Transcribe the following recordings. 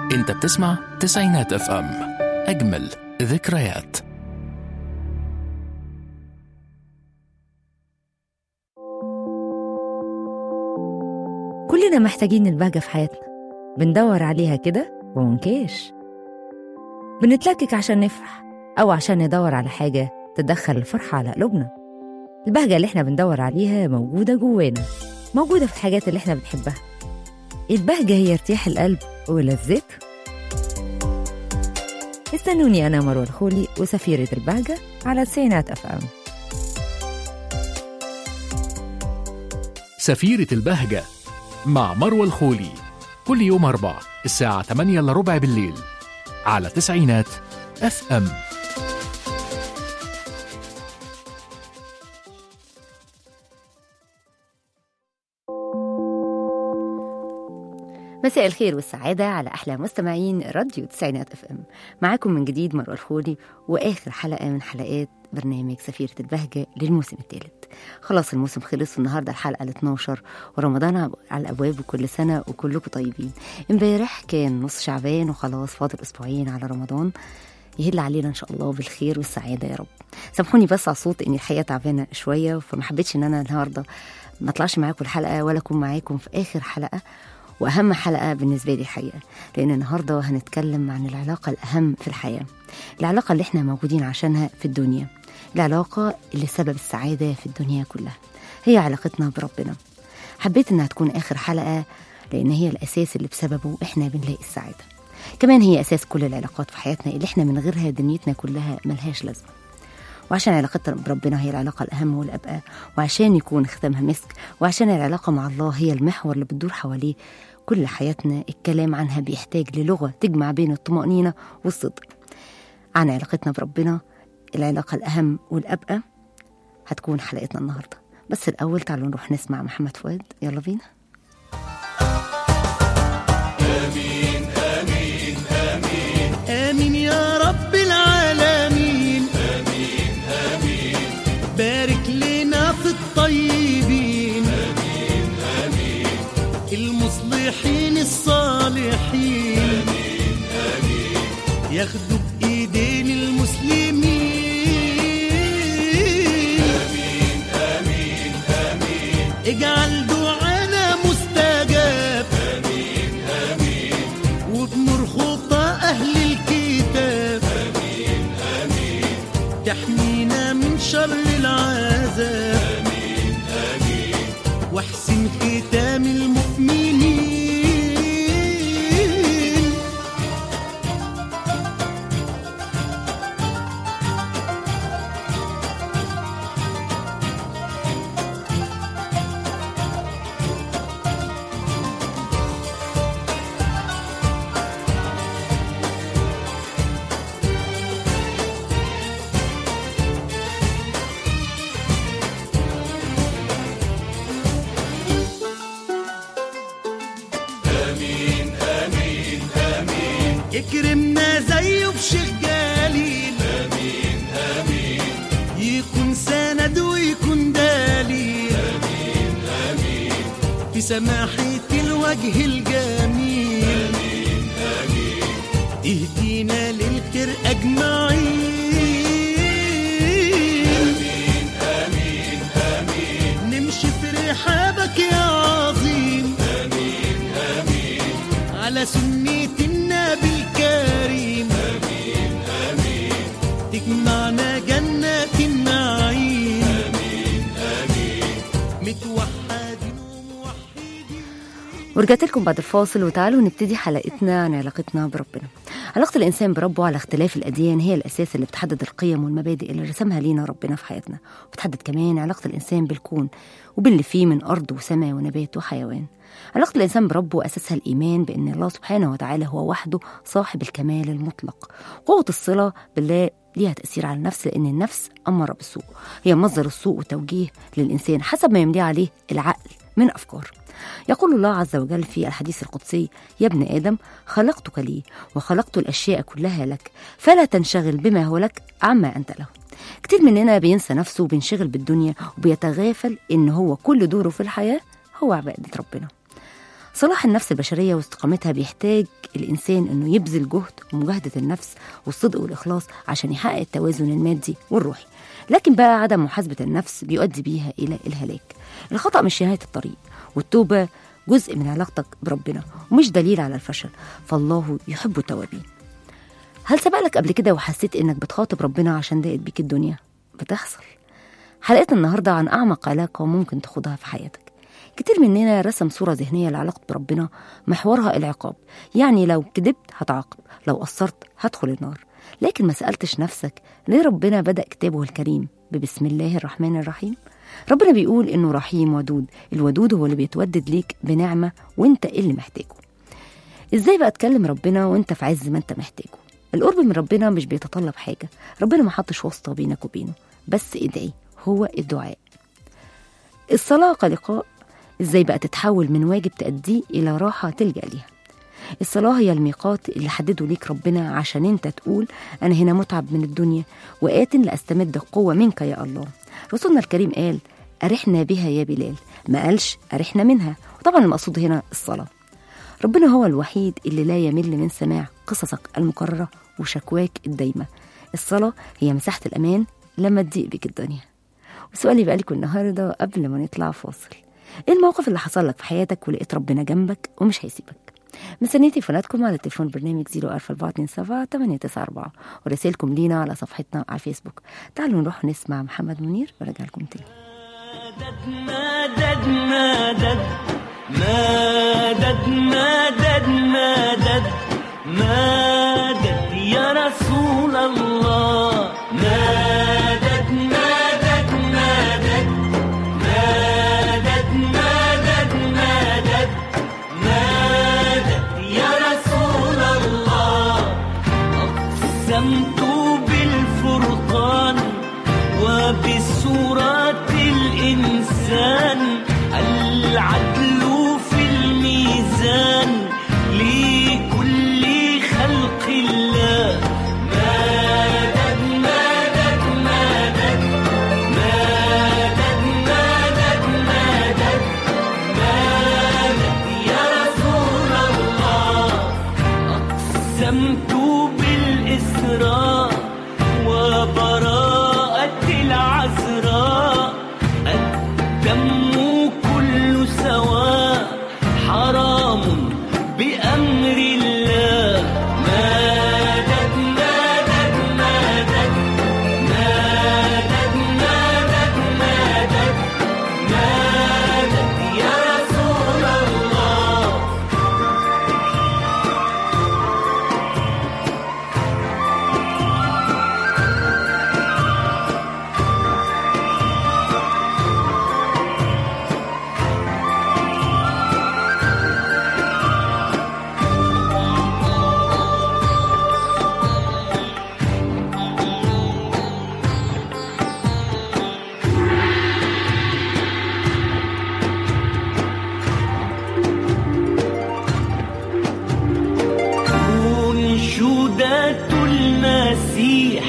انت بتسمع تسعينات اف ام اجمل ذكريات كلنا محتاجين البهجة في حياتنا بندور عليها كده ومنكاش بنتلكك عشان نفرح أو عشان ندور على حاجة تدخل الفرحة على قلوبنا البهجة اللي احنا بندور عليها موجودة جوانا موجودة في الحاجات اللي احنا بنحبها البهجة هي ارتياح القلب ولذته استنوني أنا مروة الخولي وسفيرة البهجة على تسعينات أف أم سفيرة البهجة مع مروة الخولي كل يوم أربع الساعة 8 إلا ربع بالليل على تسعينات اف ام مساء الخير والسعادة على أحلى مستمعين راديو تسعينات اف ام معاكم من جديد مروة الخولي وآخر حلقة من حلقات برنامج سفيرة البهجة للموسم الثالث خلاص الموسم خلص والنهاردة الحلقة ال 12 ورمضان على الأبواب وكل سنة وكلكم طيبين امبارح كان نص شعبان وخلاص فاضل أسبوعين على رمضان يهل علينا ان شاء الله بالخير والسعاده يا رب سامحوني بس على الصوت اني الحقيقه تعبانه شويه فما حبيتش ان انا النهارده ما اطلعش معاكم الحلقه ولا اكون معاكم في اخر حلقه واهم حلقه بالنسبه لي الحقيقه لان النهارده هنتكلم عن العلاقه الاهم في الحياه العلاقه اللي احنا موجودين عشانها في الدنيا العلاقه اللي سبب السعاده في الدنيا كلها هي علاقتنا بربنا حبيت انها تكون اخر حلقه لان هي الاساس اللي بسببه احنا بنلاقي السعاده كمان هي اساس كل العلاقات في حياتنا اللي احنا من غيرها دنيتنا كلها ملهاش لازمه وعشان علاقتنا بربنا هي العلاقة الأهم والأبقى وعشان يكون ختامها مسك وعشان العلاقة مع الله هي المحور اللي بتدور حواليه كل حياتنا الكلام عنها بيحتاج للغة تجمع بين الطمأنينة والصدق عن علاقتنا بربنا العلاقة الأهم والأبقى هتكون حلقتنا النهاردة بس الأول تعالوا نروح نسمع محمد فؤاد يلا بينا آمين يا رب العالمين آمين آمين بارك لنا في الطيبين آمين آمين المصلحين الصالحين آمين آمين ياخدوا بإيدين المسلمين آمين آمين آمين اجعل دعانا مستجاب وبنور خطى أهل الكتاب آمين آمين تحمينا من شر العذاب آمين آمين واحسن ختام المؤمنين اكرمنا زيه بشيخ جليل امين امين يكون سند ويكون دليل امين امين في سماحة الوجه الجميل امين امين تهدينا للخير اجمعين امين امين امين نمشي في رحابك يا عظيم امين امين على سنة النبي الكريم آمين آمين تجمعنا جنات النعيم آمين آمين متوحدين وموحدين ورجعت لكم بعد الفاصل وتعالوا نبتدي حلقتنا عن علاقتنا بربنا علاقة الإنسان بربه على اختلاف الأديان هي الأساس اللي بتحدد القيم والمبادئ اللي رسمها لينا ربنا في حياتنا وبتحدد كمان علاقة الإنسان بالكون وباللي فيه من أرض وسماء ونبات وحيوان علاقة الإنسان بربه أساسها الإيمان بأن الله سبحانه وتعالى هو وحده صاحب الكمال المطلق قوة الصلة بالله ليها تأثير على النفس لأن النفس أمر بالسوء هي مصدر السوء وتوجيه للإنسان حسب ما يمليه عليه العقل من أفكار يقول الله عز وجل في الحديث القدسي يا ابن آدم خلقتك لي وخلقت الأشياء كلها لك فلا تنشغل بما هو لك عما أنت له كتير مننا بينسى نفسه وبينشغل بالدنيا وبيتغافل إن هو كل دوره في الحياة هو عبادة ربنا صلاح النفس البشرية واستقامتها بيحتاج الإنسان إنه يبذل جهد ومجاهدة النفس والصدق والإخلاص عشان يحقق التوازن المادي والروحي لكن بقى عدم محاسبة النفس بيؤدي بيها إلى الهلاك الخطأ مش نهاية الطريق والتوبة جزء من علاقتك بربنا ومش دليل على الفشل فالله يحب التوابين هل سبق لك قبل كده وحسيت إنك بتخاطب ربنا عشان ضاقت بيك الدنيا؟ بتحصل حلقتنا النهاردة عن أعمق علاقة ممكن تاخدها في حياتك كتير مننا رسم صورة ذهنية لعلاقة بربنا محورها العقاب يعني لو كدبت هتعاقب لو قصرت هدخل النار لكن ما سألتش نفسك ليه ربنا بدأ كتابه الكريم ببسم الله الرحمن الرحيم ربنا بيقول إنه رحيم ودود الودود هو اللي بيتودد ليك بنعمة وانت اللي محتاجه ازاي بقى تكلم ربنا وانت في عز ما انت محتاجه القرب من ربنا مش بيتطلب حاجة ربنا ما حطش واسطة بينك وبينه بس ادعي هو الدعاء الصلاة كلقاء ازاي بقى تتحول من واجب تأديه إلى راحة تلجأ ليها الصلاة هي الميقات اللي حدده ليك ربنا عشان انت تقول أنا هنا متعب من الدنيا وآت لأستمد القوة منك يا الله رسولنا الكريم قال أرحنا بها يا بلال ما قالش أرحنا منها وطبعا المقصود هنا الصلاة ربنا هو الوحيد اللي لا يمل من سماع قصصك المكررة وشكواك الدايمة الصلاة هي مساحة الأمان لما تضيق بك الدنيا وسؤالي بقى لكم النهاردة قبل ما نطلع فاصل ايه الموقف اللي حصل لك في حياتك ولقيت ربنا جنبك ومش هيسيبك مستنيه تليفوناتكم على تليفون برنامج 04427 894 ورسائلكم لينا على صفحتنا على الفيسبوك تعالوا نروح نسمع محمد منير وارجع لكم تاني مدد مدد مدد مدد مدد مدد يا رسول الله مدد مدد مدد مدد مدد مدد مدد يا رسول الله أقسمت بالفرقان وبسورة الإنسان العدل في الميزان لكل خلق الله مدد مدد مدد مدد مدد مدد مدد يا رسول الله أقسمت بالإسراء وبراءة العذراء الدم كل سواء حرام بأمر الله مدد مدد مدد مدد مدد مدد مدد يا رسول الله أنشودة المسيح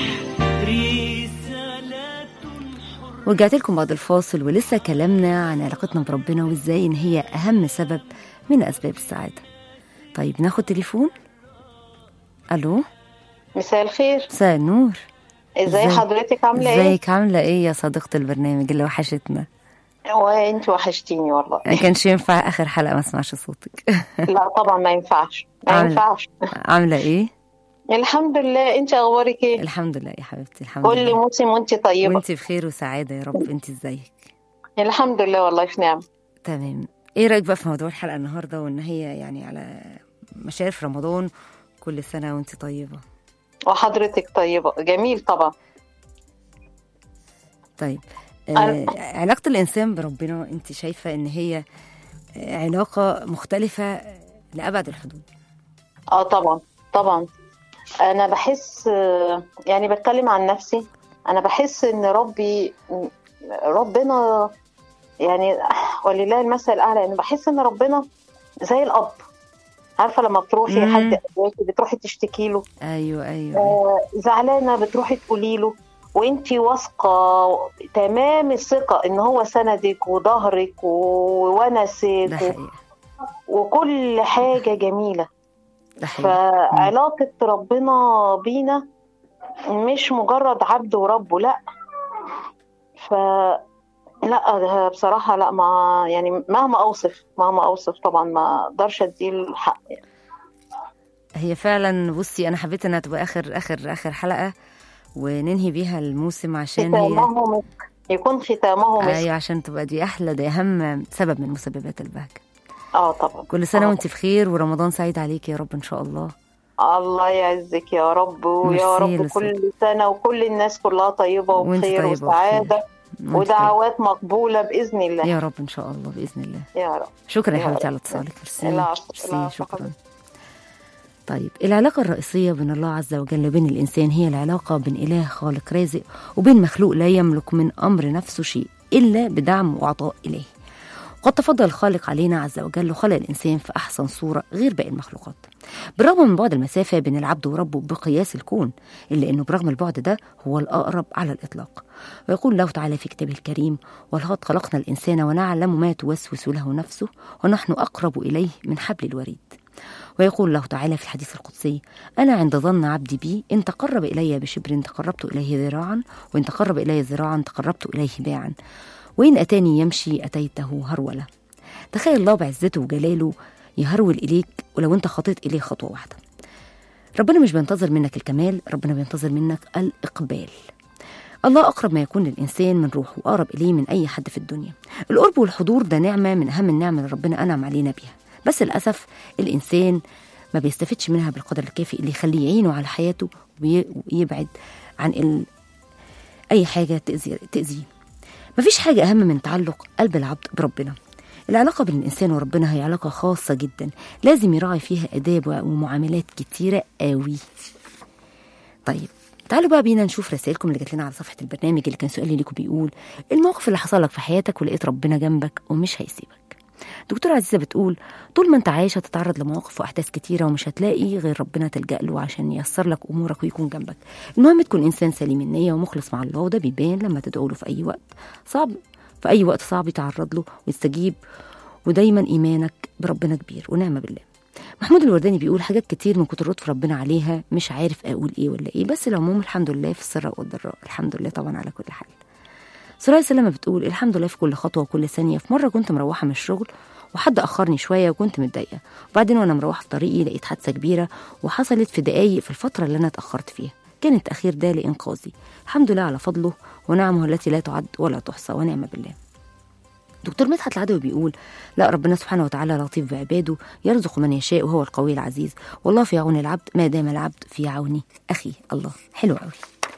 رسالة ورجعت لكم بعد الفاصل ولسه كلامنا عن علاقتنا بربنا وازاي ان هي اهم سبب من اسباب السعاده طيب ناخد تليفون الو مساء الخير مساء النور ازاي ازاي- حضرتك عامله ايه ازيك عامله ايه يا صديقه البرنامج اللي وحشتنا وانت وحشتيني والله ما كانش ينفع اخر حلقه ما اسمعش صوتك لا طبعا ما ينفعش ما عاملة- ينفعش عامله ايه الحمد لله انت اخبارك ايه الحمد لله يا حبيبتي الحمد كل لله موسم وانت طيبه وانت بخير وسعاده يا رب انت ازيك الحمد لله والله في نعم تمام ايه رايك بقى في موضوع الحلقه النهارده وان هي يعني على مشارف رمضان كل سنه وانت طيبه وحضرتك طيبه جميل طبعا طيب آه علاقة الإنسان بربنا أنت شايفة إن هي آه، علاقة مختلفة لأبعد الحدود اه طبعا طبعا انا بحس آه، يعني بتكلم عن نفسي انا بحس ان ربي ربنا يعني ولله المثل الاعلى يعني بحس ان ربنا زي الاب عارفه لما بتروحي مم. حد أذاكي بتروحي تشتكي له أيوه أيوه, أيوة. آه، زعلانه بتروحي تقولي له وانتي واثقه تمام الثقه ان هو سندك وظهرك ده وونسك حقيقة وكل حاجه جميله ده حقيقي فعلاقة ربنا بينا مش مجرد عبد ورب لا ف لا ده بصراحة لا ما يعني مهما أوصف مهما أوصف طبعا ما أقدرش أديه الحق يعني. هي فعلا بصي انا حبيت انها تبقى اخر اخر اخر حلقه وننهي بيها الموسم عشان هي ختامه مسك يكون ختامه مسك ايوه عشان تبقى دي احلى ده اهم سبب من مسببات البهجه اه طبعا كل سنه آه. وانت بخير ورمضان سعيد عليك يا رب ان شاء الله الله يعزك يا رب ويا ميرسي رب لسه. كل سنة وكل الناس كلها طيبة وانت وبخير طيبة وسعادة وانت ودعوات مقبولة بإذن الله يا رب ان شاء الله باذن الله يا رب شكرا يا يا حبيبتي رب. على اتصالك ميرسي العفو، ميرسي العفو شكرا حبيبتي. طيب العلاقة الرئيسية بين الله عز وجل وبين الإنسان هي العلاقة بين إله خالق رازق وبين مخلوق لا يملك من أمر نفسه شيء إلا بدعم وعطاء إلهي قد تفضل الخالق علينا عز وجل وخلق الإنسان في أحسن صورة غير باقي المخلوقات بالرغم من بعد المسافة بين العبد وربه بقياس الكون إلا أنه برغم البعد ده هو الأقرب على الإطلاق ويقول الله تعالى في كتابه الكريم ولقد خلقنا الإنسان ونعلم ما توسوس له نفسه ونحن أقرب إليه من حبل الوريد ويقول الله تعالى في الحديث القدسي أنا عند ظن عبدي بي إن تقرب إلي بشبر تقربت إليه ذراعا وإن تقرب إلي ذراعا تقربت إليه باعا وإن أتاني يمشي أتيته هرولة تخيل الله بعزته وجلاله يهرول إليك ولو أنت خطيت إليه خطوة واحدة ربنا مش بينتظر منك الكمال ربنا بينتظر منك الإقبال الله أقرب ما يكون للإنسان من روحه وأقرب إليه من أي حد في الدنيا القرب والحضور ده نعمة من أهم النعم اللي ربنا أنعم علينا بيها بس للأسف الإنسان ما بيستفدش منها بالقدر الكافي اللي يخليه يعينه على حياته وي- ويبعد عن ال... أي حاجة تأذي تأذيه مفيش حاجة أهم من تعلق قلب العبد بربنا العلاقة بين الإنسان وربنا هي علاقة خاصة جدا لازم يراعي فيها آداب ومعاملات كتيرة قوي طيب تعالوا بقى بينا نشوف رسائلكم اللي جات لنا على صفحة البرنامج اللي كان سؤالي ليكم بيقول الموقف اللي حصل لك في حياتك ولقيت ربنا جنبك ومش هيسيبك دكتورة عزيزة بتقول طول ما انت عايش هتتعرض لمواقف واحداث كتيرة ومش هتلاقي غير ربنا تلجأ له عشان ييسر لك امورك ويكون جنبك المهم تكون انسان سليم النية ومخلص مع الله وده بيبان لما تدعو له في اي وقت صعب في اي وقت صعب يتعرض له ويستجيب ودايما ايمانك بربنا كبير ونعمة بالله محمود الورداني بيقول حاجات كتير من كتر لطف ربنا عليها مش عارف اقول ايه ولا ايه بس العموم الحمد لله في السراء والضراء الحمد لله طبعا على كل حال سرايا سلمى بتقول الحمد لله في كل خطوه وكل ثانيه في مره كنت مروحه من الشغل وحد اخرني شويه وكنت متضايقه وبعدين وانا مروحه في طريقي لقيت حادثه كبيره وحصلت في دقايق في الفتره اللي انا اتاخرت فيها كان التاخير ده لانقاذي الحمد لله على فضله ونعمه التي لا تعد ولا تحصى ونعم بالله دكتور مدحت العدوي بيقول لا ربنا سبحانه وتعالى لطيف بعباده يرزق من يشاء وهو القوي العزيز والله في عون العبد ما دام العبد في عون اخيه الله حلو قوي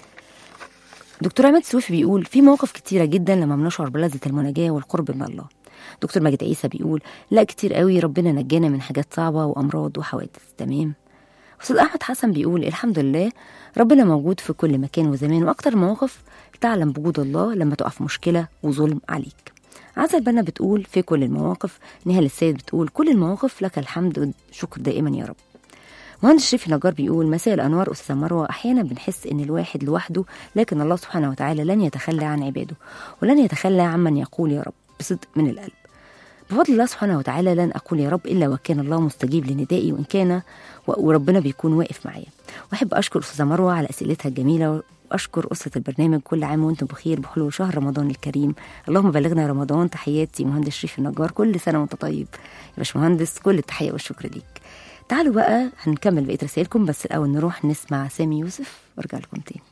دكتور عماد سويفي بيقول في مواقف كتيرة جدا لما بنشعر بلذة المناجاة والقرب من الله دكتور ماجد عيسى بيقول لا كتير قوي ربنا نجانا من حاجات صعبة وأمراض وحوادث تمام أستاذ أحمد حسن بيقول الحمد لله ربنا موجود في كل مكان وزمان وأكتر مواقف تعلم بوجود الله لما تقع في مشكلة وظلم عليك عزة البنا بتقول في كل المواقف نهال السيد بتقول كل المواقف لك الحمد والشكر دائما يا رب مهندس شريف نجار بيقول مساء الانوار استاذه مروه احيانا بنحس ان الواحد لوحده لكن الله سبحانه وتعالى لن يتخلى عن عباده ولن يتخلى عمن يقول يا رب بصدق من القلب بفضل الله سبحانه وتعالى لن اقول يا رب الا وكان الله مستجيب لندائي وان كان و- وربنا بيكون واقف معايا واحب اشكر استاذه مروه على اسئلتها الجميله واشكر اسره البرنامج كل عام وانتم بخير بحلول شهر رمضان الكريم اللهم بلغنا رمضان تحياتي مهندس شريف النجار كل سنه وانت طيب يا باشمهندس كل التحيه والشكر ليك تعالوا بقى هنكمل بقيه رسائلكم بس الاول نروح نسمع سامي يوسف وارجع لكم تاني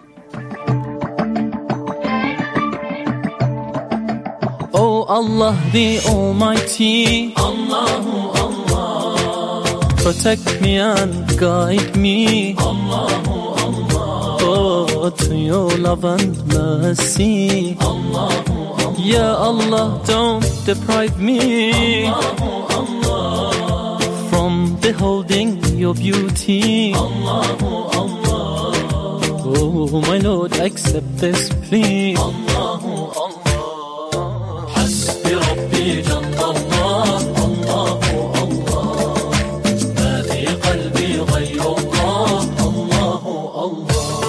Oh Allah the Almighty Allahu Allah Protect me and guide me Allahu Allah Oh to your love and mercy Allahu Allah Ya Allah don't deprive me Allahu Allah From beholding your beauty Allahu Allah Oh my Lord accept this plea Allahu Allah حسبي ربي جل الله الله الله ما في قلبي غير الله الله الله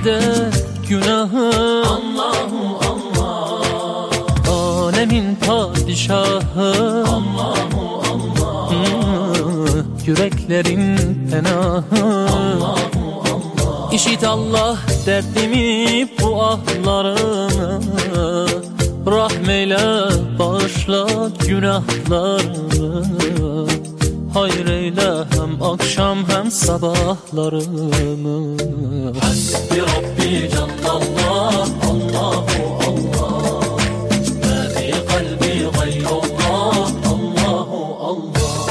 bede günahı Allahu Allah Alemin padişahı Allahu Allah Yüreklerin penahı Allahu Allah İşit Allah derdimi bu ahlarımı Rahmeyle bağışla günahlarımı Hayır eyle hem akşam hem sabahlarımı Hasbi Rabbi Cellallah Allahu Allah Ma fi kalbi gayrullah Allahu Allah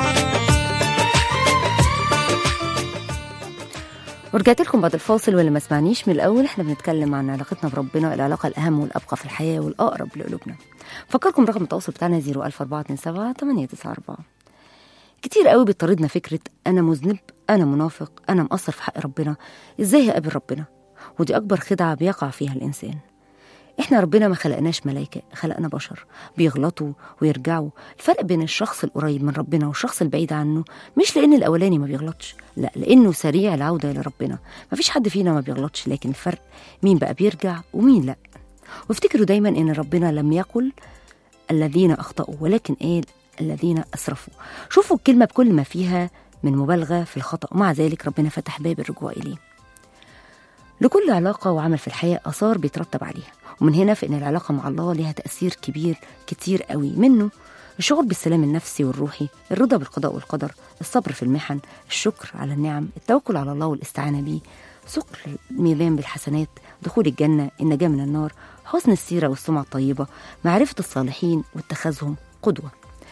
ورجعت لكم بعد الفاصل واللي ما سمعنيش من الاول احنا بنتكلم عن علاقتنا بربنا العلاقه الاهم والابقى في الحياه والاقرب لقلوبنا فكركم رقم التواصل بتاعنا 01427 894 كتير قوي بيطاردنا فكره انا مذنب انا منافق انا مقصر في حق ربنا ازاي هقابل ربنا ودي اكبر خدعه بيقع فيها الانسان احنا ربنا ما خلقناش ملائكة خلقنا بشر بيغلطوا ويرجعوا الفرق بين الشخص القريب من ربنا والشخص البعيد عنه مش لان الاولاني ما بيغلطش لا لانه سريع العودة لربنا مفيش حد فينا ما بيغلطش لكن الفرق مين بقى بيرجع ومين لا وافتكروا دايما ان ربنا لم يقل الذين اخطأوا ولكن قال الذين اسرفوا شوفوا الكلمة بكل ما فيها من مبالغة في الخطأ ومع ذلك ربنا فتح باب الرجوع إليه لكل علاقة وعمل في الحياة آثار بيترتب عليها ومن هنا فإن العلاقة مع الله لها تأثير كبير كتير قوي منه الشعور بالسلام النفسي والروحي الرضا بالقضاء والقدر الصبر في المحن الشكر على النعم التوكل على الله والاستعانة به ثقل الميزان بالحسنات دخول الجنة النجاة من النار حسن السيرة والسمعة الطيبة معرفة الصالحين واتخاذهم قدوة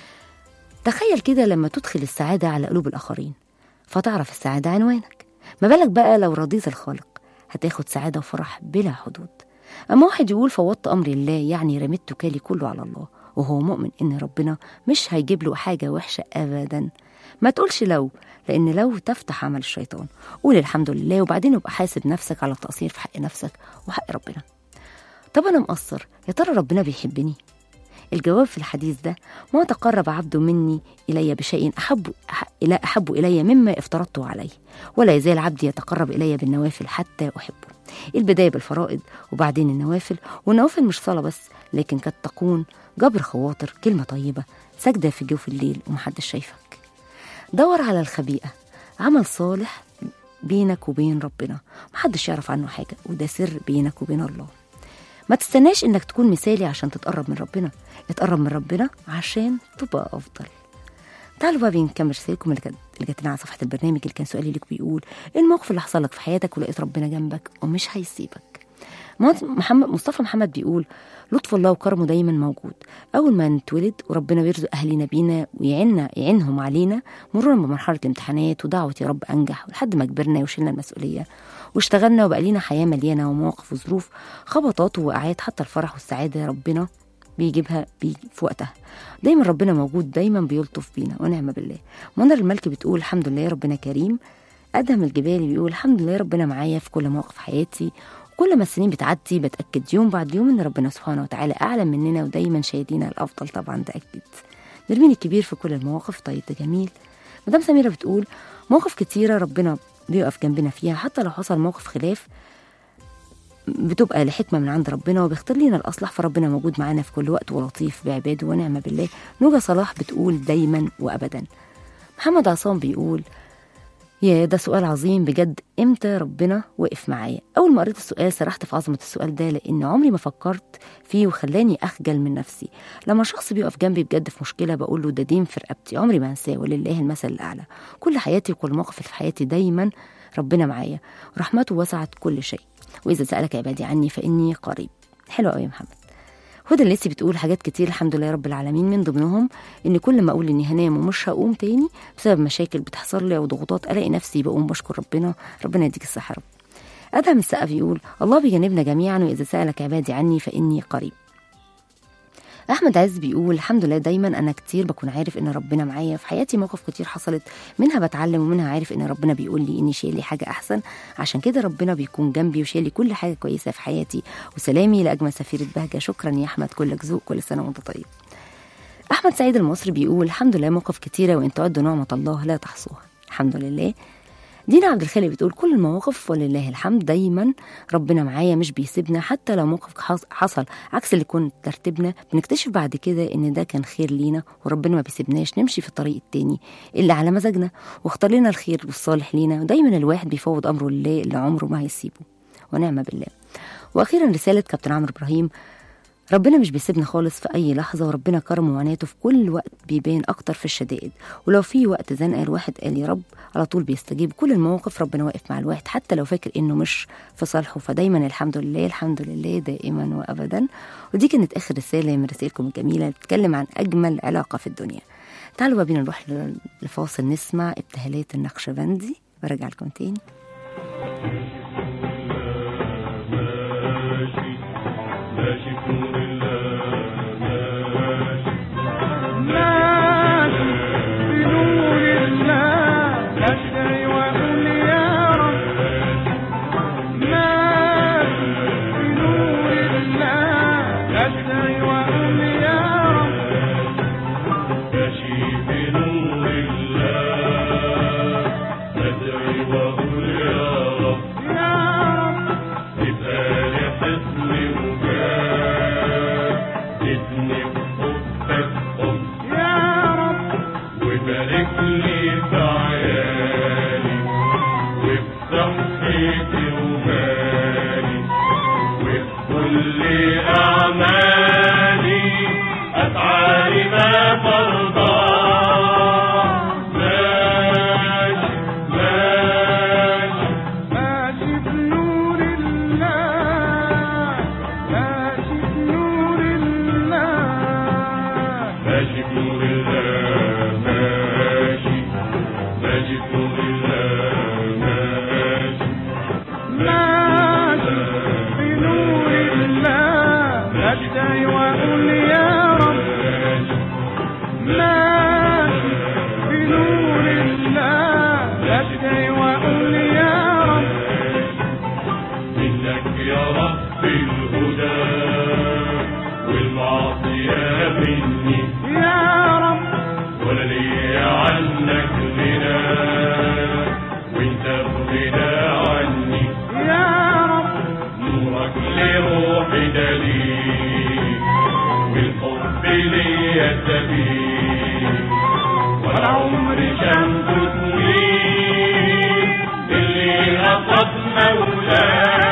تخيل كده لما تدخل السعادة على قلوب الآخرين فتعرف السعادة عنوانك ما بالك بقى لو رضيت الخالق هتاخد سعادة وفرح بلا حدود أما واحد يقول فوضت أمري الله يعني رميت توكالي كله على الله وهو مؤمن إن ربنا مش هيجيب له حاجة وحشة أبدا ما تقولش لو لأن لو تفتح عمل الشيطان قول الحمد لله وبعدين ابقى حاسب نفسك على التقصير في حق نفسك وحق ربنا طب أنا مقصر يا ترى ربنا بيحبني الجواب في الحديث ده ما تقرب عبد مني إلي بشيء أحب إلى أحب إلي مما افترضته عليه ولا يزال عبدي يتقرب إلي بالنوافل حتى أحبه البداية بالفرائض وبعدين النوافل والنوافل مش صلاة بس لكن قد تكون جبر خواطر كلمة طيبة سجدة في جوف الليل ومحدش شايفك دور على الخبيئة عمل صالح بينك وبين ربنا محدش يعرف عنه حاجة وده سر بينك وبين الله ما تستناش انك تكون مثالي عشان تتقرب من ربنا اتقرب من ربنا عشان تبقى افضل تعالوا بقى بنكمل رسائلكم اللي كانت اللي جات لنا على صفحه البرنامج اللي كان سؤالي لك بيقول ايه الموقف اللي حصل لك في حياتك ولقيت ربنا جنبك ومش هيسيبك محمد مصطفى محمد بيقول لطف الله وكرمه دايما موجود اول ما نتولد وربنا بيرزق اهلنا بينا ويعيننا يعينهم علينا مرورا بمرحله الامتحانات ودعوه يا رب انجح لحد ما كبرنا وشلنا المسؤوليه واشتغلنا وبقى لينا حياه مليانه ومواقف وظروف خبطات ووقعات حتى الفرح والسعاده ربنا بيجيبها بيجي في وقتها دايما ربنا موجود دايما بيلطف بينا ونعم بالله منى الملك بتقول الحمد لله ربنا كريم ادهم الجبالي بيقول الحمد لله ربنا معايا في كل مواقف حياتي كل ما السنين بتعدي بتاكد يوم بعد يوم ان ربنا سبحانه وتعالى اعلم مننا ودايما شايدينا الافضل طبعا ده اكيد نرمين الكبير في كل المواقف طيب ده جميل مدام سميره بتقول مواقف كتيره ربنا بيقف جنبنا فيها حتى لو حصل موقف خلاف بتبقى لحكمة من عند ربنا وبيختار لنا الأصلح فربنا موجود معانا في كل وقت ولطيف بعباده ونعمة بالله نوجة صلاح بتقول دايما وأبدا محمد عصام بيقول يا ده سؤال عظيم بجد امتى ربنا وقف معايا اول ما قريت السؤال سرحت في عظمه السؤال ده لان عمري ما فكرت فيه وخلاني اخجل من نفسي لما شخص بيقف جنبي بجد في مشكله بقول له ده دين في رقبتي عمري ما انساه ولله المثل الاعلى كل حياتي وكل موقف في حياتي دايما ربنا معايا ورحمته وسعت كل شيء واذا سالك عبادي عني فاني قريب حلو قوي يا محمد هدى لسه بتقول حاجات كتير الحمد لله رب العالمين من ضمنهم ان كل ما اقول اني هنام ومش هقوم تاني بسبب مشاكل بتحصل لي او ضغوطات الاقي نفسي بقوم بشكر ربنا ربنا يديك الصحه رب ادهم السقف يقول الله بيجنبنا جميعا واذا سالك عبادي عني فاني قريب احمد عز بيقول الحمد لله دايما انا كتير بكون عارف ان ربنا معايا في حياتي مواقف كتير حصلت منها بتعلم ومنها عارف ان ربنا بيقول لي اني شايل لي حاجه احسن عشان كده ربنا بيكون جنبي وشايل لي كل حاجه كويسه في حياتي وسلامي لاجمل سفيره بهجه شكرا يا احمد كلك ذوق كل سنه وانت طيب احمد سعيد المصري بيقول الحمد لله مواقف كتيره وان تعدوا نعمه الله لا تحصوها الحمد لله دينا عبد الخالق بتقول كل المواقف ولله الحمد دايما ربنا معايا مش بيسيبنا حتى لو موقف حص- حصل عكس اللي كنت ترتيبنا بنكتشف بعد كده ان ده كان خير لينا وربنا ما بيسيبناش نمشي في الطريق التاني اللي على مزاجنا واختار لنا الخير والصالح لينا ودايما الواحد بيفوض امره لله اللي عمره ما هيسيبه ونعم بالله واخيرا رساله كابتن عمرو ابراهيم ربنا مش بيسيبنا خالص في أي لحظة وربنا كرمه وعنايته في كل وقت بيبان أكتر في الشدائد ولو في وقت زنقة الواحد قال يا رب على طول بيستجيب كل المواقف ربنا واقف مع الواحد حتى لو فاكر إنه مش في صالحه فدايما الحمد لله الحمد لله دائما وأبدا ودي كانت آخر رسالة من رسائلكم الجميلة اللي بتتكلم عن أجمل علاقة في الدنيا تعالوا بقى بينا نروح ل- لفاصل نسمع ابتهالات النقشبندي برجع لكم تاني ماشي ماشي في نور الله ماشي ماشي بنور الله أشتري وأقول يا رب ماشي بنور الله أشتري وأقول يا رب ماشي في نور الله أدعي وأقول يا رب يا رب تبقى لي حصن وجاه تدني بحبك حب يا رب وبارك لي في عيالي وفي صحتي ومالي وفي كل أعمالي أفعالي ما ترضى ماشي ماشي ماشي بنور الله ماشي بنور الله ماشي بنور الله ماشي ماشي بنور الله ماشي ماشي بنور الله أشتري وأقول يا رب ماشي بنور الله أشتري وأقول يا رب منك يا رب الهدى والمعصية مني يا رب ولا لي عنك غنى وانت بغنى عني يا رب نورك لروحي دليل والحب ليا سبيل والعمر شمس طويل اللي أخذ مولاه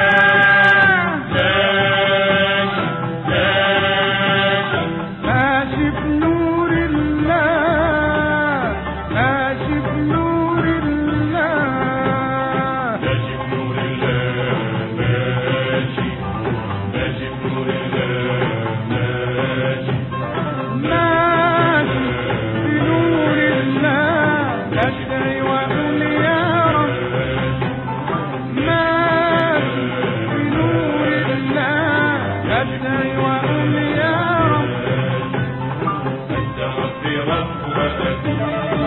ماشي ماشي ماشي بنور الله ماشي بنور الله ماشي بنور الله ماشي ماشي بنور الله ماشي ماشي بنور الله أشتري وأقول يا رب ماشي بنور الله أشتري وأقول يا رب أستغفرك وأتوب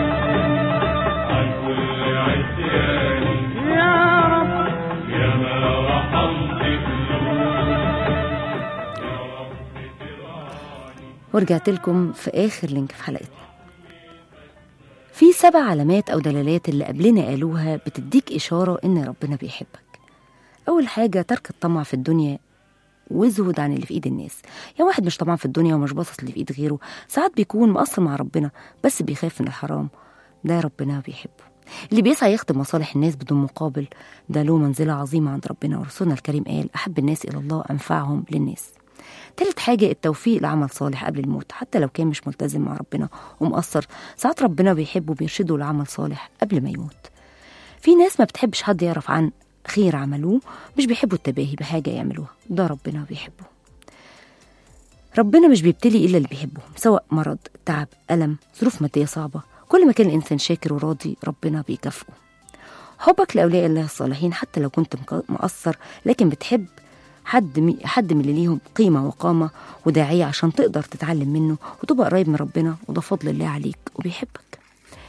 عن كل عصياني يا رب يا ما رحمت الذنوب يا رب تراني ورجعت لكم في آخر لينك في حلقتنا في سبع علامات أو دلالات اللي قبلنا قالوها بتديك إشارة إن ربنا بيحبك أول حاجة ترك الطمع في الدنيا وزهد عن اللي في ايد الناس يعني واحد مش طبعا في الدنيا ومش باصص اللي في ايد غيره ساعات بيكون مقصر مع ربنا بس بيخاف من الحرام ده ربنا بيحبه اللي بيسعى يخدم مصالح الناس بدون مقابل ده له منزلة عظيمة عند ربنا ورسولنا الكريم قال أحب الناس إلى الله أنفعهم للناس تالت حاجة التوفيق لعمل صالح قبل الموت حتى لو كان مش ملتزم مع ربنا ومقصر ساعات ربنا بيحبه وبيرشده لعمل صالح قبل ما يموت في ناس ما بتحبش حد يعرف عن خير عملوه مش بيحبوا التباهي بحاجة يعملوها ده ربنا بيحبه ربنا مش بيبتلي إلا اللي بيحبهم سواء مرض تعب ألم ظروف مادية صعبة كل ما كان الإنسان شاكر وراضي ربنا بيكافئه حبك لأولياء الله الصالحين حتى لو كنت مق- مقصر لكن بتحب حد مي حد من اللي ليهم قيمة وقامة وداعية عشان تقدر تتعلم منه وتبقى قريب من ربنا وده فضل الله عليك وبيحبك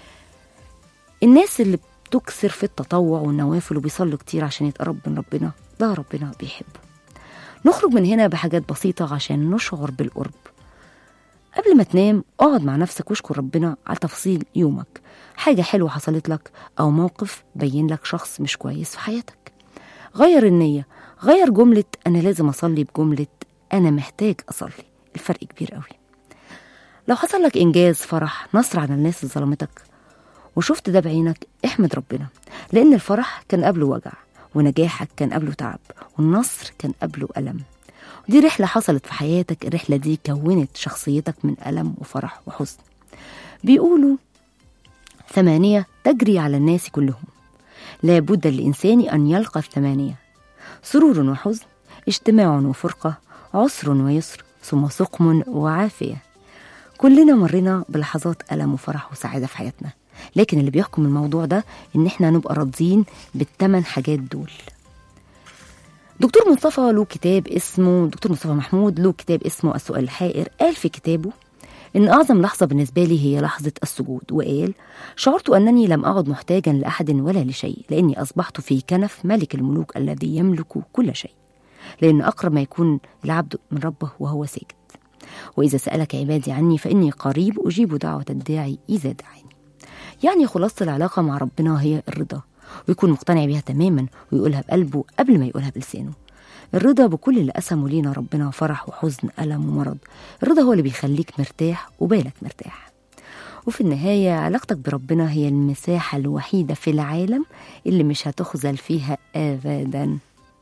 الناس اللي بتكثر في التطوع والنوافل وبيصلوا كتير عشان يتقرب من ربنا ده ربنا بيحبه نخرج من هنا بحاجات بسيطة عشان نشعر بالقرب قبل ما تنام اقعد مع نفسك واشكر ربنا على تفاصيل يومك حاجة حلوة حصلت لك أو موقف بين لك شخص مش كويس في حياتك غير النية غير جملة أنا لازم أصلي بجملة أنا محتاج أصلي الفرق كبير قوي لو حصل لك إنجاز فرح نصر على الناس اللي ظلمتك وشفت ده بعينك احمد ربنا لأن الفرح كان قبله وجع ونجاحك كان قبله تعب والنصر كان قبله ألم دي رحلة حصلت في حياتك الرحلة دي كونت شخصيتك من ألم وفرح وحزن بيقولوا ثمانية تجري على الناس كلهم لا بد للإنسان أن يلقى الثمانية سرور وحزن اجتماع وفرقة عسر ويسر ثم سقم وعافية كلنا مرينا بلحظات ألم وفرح وسعادة في حياتنا لكن اللي بيحكم الموضوع ده إن إحنا نبقى راضيين بالثمان حاجات دول دكتور مصطفى له كتاب اسمه دكتور مصطفى محمود له كتاب اسمه السؤال الحائر قال في كتابه إن أعظم لحظة بالنسبة لي هي لحظة السجود وقال شعرت أنني لم أعد محتاجا لأحد ولا لشيء لأني أصبحت في كنف ملك الملوك الذي يملك كل شيء لأن أقرب ما يكون العبد من ربه وهو ساجد وإذا سألك عبادي عني فإني قريب أجيب دعوة الداعي إذا دعاني يعني خلاصة العلاقة مع ربنا هي الرضا ويكون مقتنع بيها تماما ويقولها بقلبه قبل ما يقولها بلسانه الرضا بكل اللي قسمه لينا ربنا فرح وحزن ألم ومرض الرضا هو اللي بيخليك مرتاح وبالك مرتاح وفي النهاية علاقتك بربنا هي المساحة الوحيدة في العالم اللي مش هتخذل فيها أبدا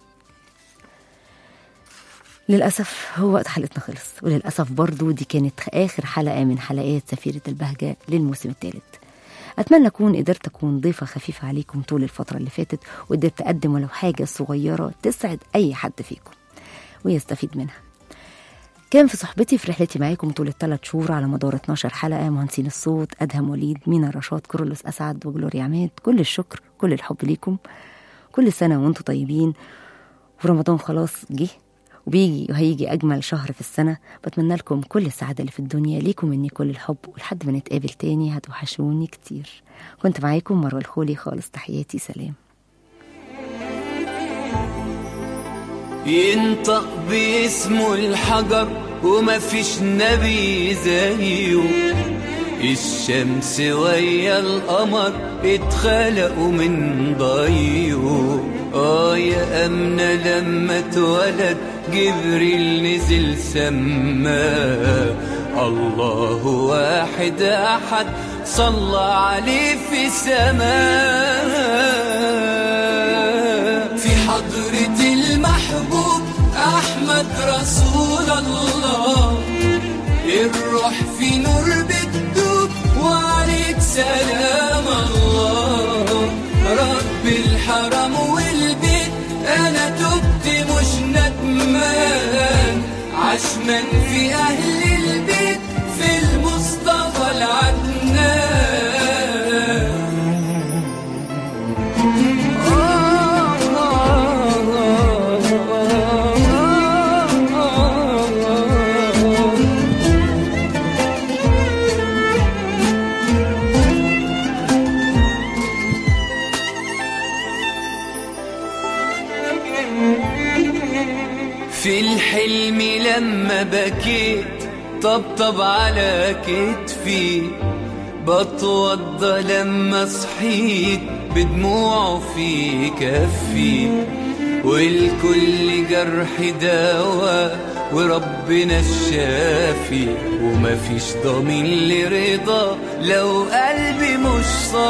للأسف هو وقت حلقتنا خلص وللأسف برضو دي كانت آخر حلقة من حلقات سفيرة البهجة للموسم الثالث أتمنى أكون قدرت أكون ضيفة خفيفة عليكم طول الفترة اللي فاتت وقدرت أقدم ولو حاجة صغيرة تسعد أي حد فيكم ويستفيد منها كان في صحبتي في رحلتي معاكم طول الثلاث شهور على مدار 12 حلقة مهندسين الصوت أدهم وليد مينا رشاد كورلوس أسعد وجلوريا عماد كل الشكر كل الحب ليكم كل سنة وانتم طيبين ورمضان خلاص جه وبيجي وهيجي أجمل شهر في السنة بتمنى لكم كل السعادة اللي في الدنيا ليكم مني كل الحب ولحد ما نتقابل تاني هتوحشوني كتير كنت معاكم مروة الخولي خالص تحياتي سلام ينطق باسمه الحجر وما فيش نبي زيه الشمس ويا القمر اتخلقوا من ضيه اه يا أمنة لما اتولد جبريل نزل سماه الله واحد أحد صلى عليه في سماه في حضرة المحبوب أحمد رسول الله الروح في نور بتدوب وعليك سلام الله رب الحرم والبيت أنا تبت مش ندمان عشمان في أهل البيت في المصطفى العدنان في الحلم لما بكيت طبطب على كتفي بتوضى لما صحيت بدموعه في كفي والكل جرح دواء وربنا الشافي ومفيش ضمين لرضا لو قلبي مش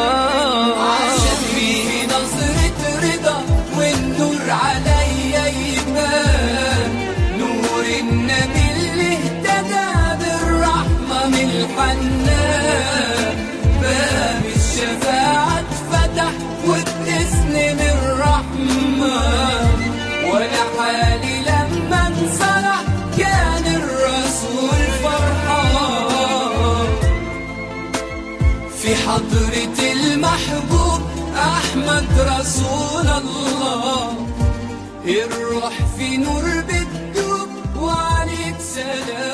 صافي في نظرة رضا والنور عليا يبان نور النبي اللي اهتدى بالرحمة من الحنان باب الشفاعة اتفتح وباسم الرحمة وانا حالي لما انصلح كان الرسول فرحان في حضرة المحبوب أحمد رسول الله الروح في نور بتدوب وعليك سلام